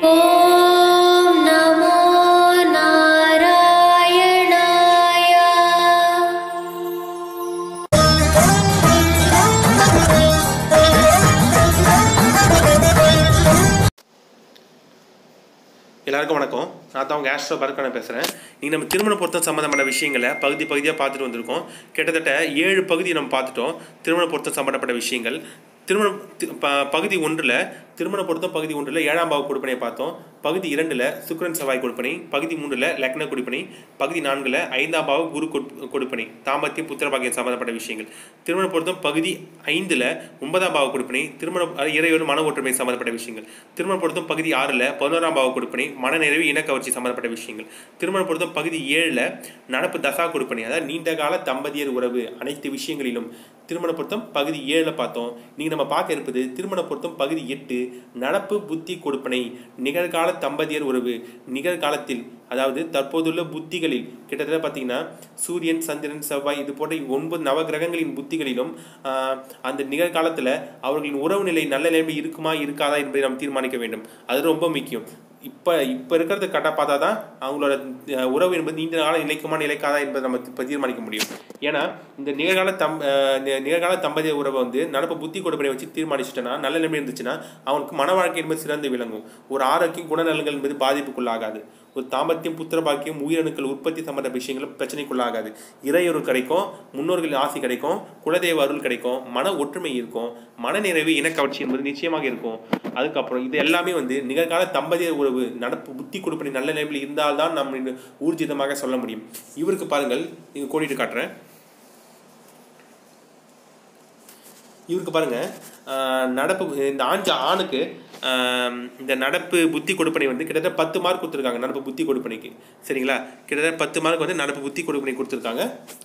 ॐ नमो नारायणाय எல்லாருக்கும் வணக்கம் நான் தான் உங்கள் ஆஸ்ட்ரோ பரக்கான பேசுகிறேன் நீங்கள் நம்ம திருமண பொருத்தம் சம்மந்தமான விஷயங்களை பகுதி பகுதியாக பார்த்துட்டு வந்திருக்கோம் கிட்டத்தட்ட ஏழு பகுதி நம்ம பார்த்துட்டோம் திருமண பொருத்தம் சம்மந்தப்பட்ட விஷயங்கள் திருமணம் தி- ப- பகுதி ஒன்றில் திருமண பொருத்தம் பகுதி ஒன்றில் ஏழாம் பாவ கொடுப்பனையை பார்த்தோம் பகுதி இரண்டில் சுக்கிரன் செவ்வாய் கொடுப்பனை பகுதி மூன்றில் லக்ன கொடுப்பனை பகுதி நான்கில் ஐந்தாம் பாவ குரு கொடு- கொடுப்பனை தாம்பத்தியம் புத்திரபாகியம் சம்மந்தப்பட்ட விஷயங்கள் திருமண பொருத்தம் பகுதி ஐந்தில் ஒன்பதாம் பாவ கொடுப்பனை திருமண அஹ், இறைவன் மன ஒற்றுமை சம்மந்தப்பட்ட விஷயங்கள் திருமண பொருத்தம் பகுதி ஆறில் பதினோராம் பாவ கொடுப்பனை மனநிறைவு இனக்கவர்ச்சி சம்மந்தப்பட்ட விஷயங்கள் திருமண பொருத்தம் பகுதி ஏழில் நடப்பு தசா கொடுப்பனை அதாவது நீண்ட கால தம்பதியர் உறவு அனைத்து விஷயங்களிலும் திருமண பொருத்தம் பகுதி ஏழில் பார்த்தோம் நீங்கள் நம்ம பார்க்க இருப்பது திருமண பொருத்தம் பகுதி எட்டு நடப்பு புத்தி கொடுப்பனை நிகழ்கால தம்பதியர் உறவு நிகழ்காலத்தில் அதாவது தற்போதுள்ள புத்திகளில் கிட்டத்தட்ட பார்த்தீங்கன்னா சூரியன் சந்திரன் செவ்வாய் இது போன்ற ஒன்பது நவகிரகங்களின் புத்திகளிலும் ஆஹ், அந்த நிகழ்காலத்தில் அவர்களின் உறவு நிலை நல்ல நிலைமை இருக்குமா இருக்காதா என்பதை நாம் தீர்மானிக்க வேண்டும் அது ரொம்ப முக்கியம் இப்போ இப்போ இருக்கிறத கரெக்டாக பார்த்தா தான் அவங்களோட அஹ், உறவு என்பது நீண்ட காலம் நிலைக்குமா நிலைக்காதா என்பதை நம்ம இப்போ தீர்மானிக்க முடியும் ஏன்னா இந்த நிகழ்கால தம் அஹ், நி- நிகழ்கால தம்பதிய உறவை வந்து நடப்பு புத்தி கொடுப்பனை வச்சு தீர்மானிச்சிட்டனா நல்ல நிலைமை இருந்துச்சுன்னா அவனுக்கு மன வாழ்க்கை என்பது சிறந்து விளங்கும் ஒரு ஆரோக்கியம் குணநலங்கள் என்பது பாதிப்புக்குள்ளாகாது ஒரு தாம்பத்தியம் புத்திர பாக்கியம் உயிரணுக்கள் உற்பத்தி சம்பந்த விஷயங்கள் பிரச்சனைக்குள்ளாகாது இறையொருள் கிடைக்கும் முன்னோர்களின் ஆசை கிடைக்கும் குலதெய்வ அருள் கிடைக்கும் மன ஒற்றுமை இருக்கும் மனநிறைவு இனக்கவர்ச்சி என்பது நிச்சயமாக இருக்கும் அதுக்கப்புறம் இது எல்லாமே வந்து நிகழ்கால தம்பதியர் உறவு நடப்பு புத்தி கொடுப்பனை நல்ல நிலைமையில் இருந்தால்தான் நம்ம இது ஊர்ஜிதமாக சொல்ல முடியும் இவருக்கு பாருங்கள் இங்க கோடிட்டு காட்டுறேன் இவருக்கு பாருங்க ஆஹ், நடப்பு இந்த ஆஞ்ச ஆணுக்கு ஆஹ், இந்த நடப்பு புத்தி கொடுப்பனை வந்து கிட்டத்தட்ட பத்து மார்க் கொடுத்துருக்காங்க நடப்பு புத்தி கொடுப்பனைக்கு சரிங்களா கிட்டத்தட்ட பத்து மார்க் வந்து நடப்பு புத்தி கொடுப்பனை கொடுத்துருக்காங்க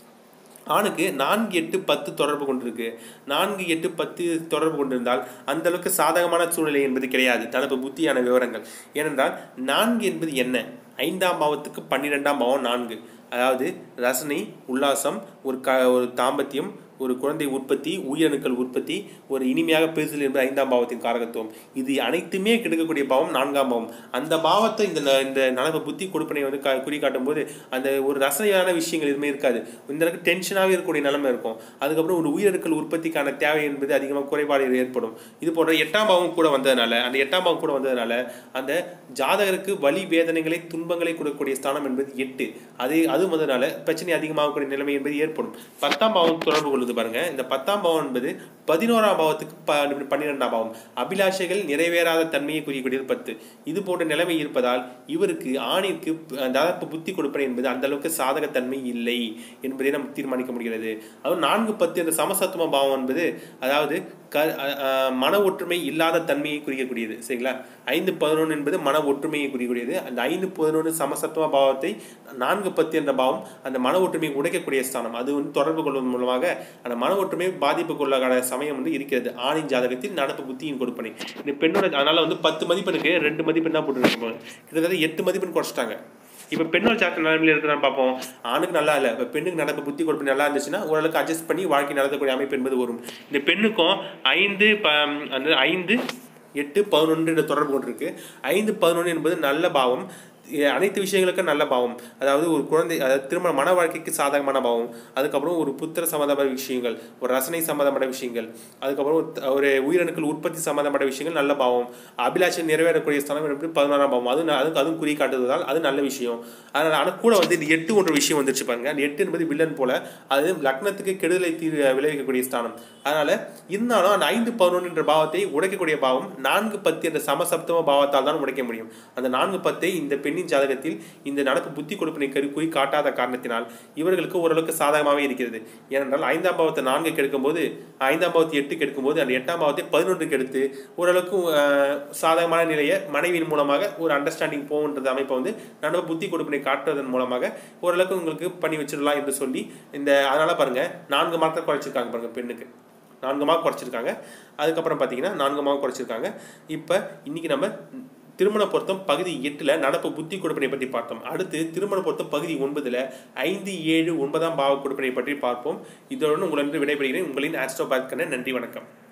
ஆணுக்கு நான்கு எட்டு பத்து தொடர்பு கொண்டிருக்கு நான்கு எட்டு பத்து தொடர்பு கொண்டிருந்தால் அந்த அளவுக்கு சாதகமான சூழ்நிலை என்பது கிடையாது தனது புத்தியான விவரங்கள் ஏனென்றால் நான்கு என்பது என்ன ஐந்தாம் பாவத்துக்கு பன்னிரெண்டாம் பாவம் நான்கு அதாவது ரசனை உல்லாசம் ஒரு க ஒரு தாம்பத்தியம் ஒரு குழந்தை உற்பத்தி உயிரணுக்கள் உற்பத்தி ஒரு இனிமையாக பேசுதல் என்பது ஐந்தாம் பாவத்தின் காரகத்துவம் இது அனைத்துமே கெடுக்கக்கூடிய பாவம் நான்காம் பாவம் அந்த பாவத்தை இந்த ந- இந்த நலவு புத்தி கொடுப்பனை வந்து க- குறி காட்டும் போது அந்த ஒரு ரசனையான விஷயங்கள் எதுவுமே இருக்காது இந்த அளவுக்கு டென்ஷனாகவே இருக்கக்கூடிய நிலைமை இருக்கும் அதுக்கப்புறம் ஒரு உயிரணுக்கள் உற்பத்திக்கான தேவை என்பது அதிகமாக குறைபாடு ஏற்படும் இது போன்ற எட்டாம் பாவம் கூட வந்ததுனால அந்த எட்டாம் பாவம் கூட வந்ததுனால அந்த ஜாதகருக்கு வலி வேதனைகளை துன்பங்களை கொடுக்கக்கூடிய ஸ்தானம் என்பது எட்டு அது அது வந்ததுனால பிரச்சனை அதிகமாகக்கூடிய நிலைமை என்பது ஏற்படும் பத்தாம் பாவம் தொடர்பு கொள்ளுது பாருங்க இந்த பத்தாம் பாவம் என்பது பதினோராம் பாவத்துக்கு ப- பன்னிரெண்டாம் பாவம் அபிலாஷைகள் நிறைவேறாத தன்மையை குறிக்கக்கூடியது பத்து இது போன்ற நிலைமை இருப்பதால் இவருக்கு ஆணிற்கு அதாவது புத்தி கொடுப்பனை என்பது அந்த அளவுக்கு சாதகத்தன்மை இல்லை என்பதை நாம் தீர்மானிக்க முடிகிறது அதுவும் நான்கு பத்து என்ற சமசத்துவ பாவம் என்பது அதாவது க அ- அ- மன ஒற்றுமை இல்லாத தன்மையை குறிக்கக்கூடியது சரிங்களா ஐந்து பதினொன்று என்பது மன ஒற்றுமையை குறிக்கக்கூடியது அந்த ஐந்து பதினொன்று சமசத்துவ பாவத்தை நான்கு பத்து என்ற பாவம் அந்த மன ஒற்றுமையை உடைக்கக்கூடிய ஸ்தானம் அது வந்து தொடர்பு கொள்வதன் மூலமாக அந்த மன ஒற்றுமை பாதிப்புக்குள்ளான சமயம் வந்து இருக்கிறது ஆணின் ஜாதகத்தில் நடப்பு புத்தியின் கொடுப்பனை இந்த பெண்ணோட அதனால வந்து பத்து மதிப்பெண்ணுக்கு ரெண்டு மதிப்பெண் தான் போட்டுருக்காங்க கிட்டத்தட்ட எட்டு மதிப்பெண் குறைச்சிட்டாங்க இப்போ பெண்ணோட சாத்திர நிலைமையில் இருக்கிறான்னு பார்ப்போம் ஆணுக்கு நல்லா இல்லை இப்போ பெண்ணுக்கு நடப்பு புத்தி கொடுப்பு நல்லா இருந்துச்சுன்னா ஓரளவுக்கு அட்ஜஸ்ட் பண்ணி வாழ்க்கை நடத்தக்கூடிய அமைப்பு என்பது வரும் இந்த பெண்ணுக்கும் ஐந்து ப அந்த ஐந்து எட்டு பதினொன்று தொடர்பு கொண்டிருக்கு ஐந்து பதினொன்று என்பது நல்ல பாவம் எ- அனைத்து விஷயங்களுக்கும் நல்ல பாவம் அதாவது ஒரு குழந்தை அதாவது திருமண மன வாழ்க்கைக்கு சாதகமான பாவம் அதுக்கப்புறம் ஒரு புத்திர சம்மந்தமான விஷயங்கள் ஒரு ரசனை சம்மந்தமான விஷயங்கள் அதுக்கப்புறம் ஒரு த- ஒரு உயிரணுக்கள் உற்பத்தி சம்மந்தமான விஷயங்கள் நல்ல பாவம் அபிலாஷை நிறைவேறக்கூடிய ஸ்தானம் என்பது பதினோராம் பாவம் அது ந- அதுக்கு அதுவும் குறி காட்டுவதால் அது நல்ல விஷயம் அதனால் ஆனால் கூட வந்து இந்த எட்டு ஒன்று விஷயம் வந்துருச்சு பாருங்க அந்த எட்டு என்பது வில்லன் போல அது லக்னத்துக்கு கெடுதலை தீ விளைவிக்கக்கூடிய ஸ்தானம் அதனால இருந்தாலும் அந்த ஐந்து பதினொன்று என்ற பாவத்தை உடைக்கக்கூடிய பாவம் நான்கு பத்து என்ற சமசப்தம பாவத்தால் தான் உடைக்க முடியும் அந்த நான்கு பத்தை இந்த பெண்ணின் ஜாதகத்தில் இந்த நடப்பு புத்தி கொடுப்பினை கரு குறி காட்டாத காரணத்தினால் இவர்களுக்கு ஓரளவுக்கு சாதகமாகவே இருக்கிறது ஏனென்றால் ஐந்தாம் பாவத்தை நான்கு கெடுக்கும்போது ஐந்தாம் பாவத்தை எட்டு கெடுக்கும்போது அந்த எட்டாம் பாவத்தை பதினொன்றுக்கு எடுத்து ஓரளவுக்கு அஹ், சாதகமான நிலையை மனைவியின் மூலமாக ஒரு அண்டர்ஸ்டாண்டிங் போகுன்றது அமைப்பை வந்து நடப்பு புத்தி கொடுப்பினை காட்டுவதன் மூலமாக ஓரளவுக்கு உங்களுக்கு பண்ணி வச்சிடலாம் என்று சொல்லி இந்த அதனால பாருங்க நான்கு மார்க்கை குறைச்சிருக்காங்க பாருங்க பெண்ணுக்கு நான்கு மார்க் குறைச்சிருக்காங்க அதுக்கப்புறம் பார்த்தீங்கன்னா நான்கு மார்க் குறைச்சிருக்காங்க இப்போ இன்னைக்கு நம்ம திருமண பொருத்தம் பகுதி எட்டில் நடப்பு புத்தி கொடுப்பினை பற்றி பார்த்தோம் அடுத்து திருமண பொருத்தம் பகுதி ஒன்பதில் ஐந்து ஏழு ஒன்பதாம் பாவ கொடுப்பினை பற்றி பார்ப்போம் இதோடு உங்களிடம் விடைபெறுகிறேன் உங்களின் ஆஸ்ட்ரோ பார்க்கன நன்றி வணக்கம்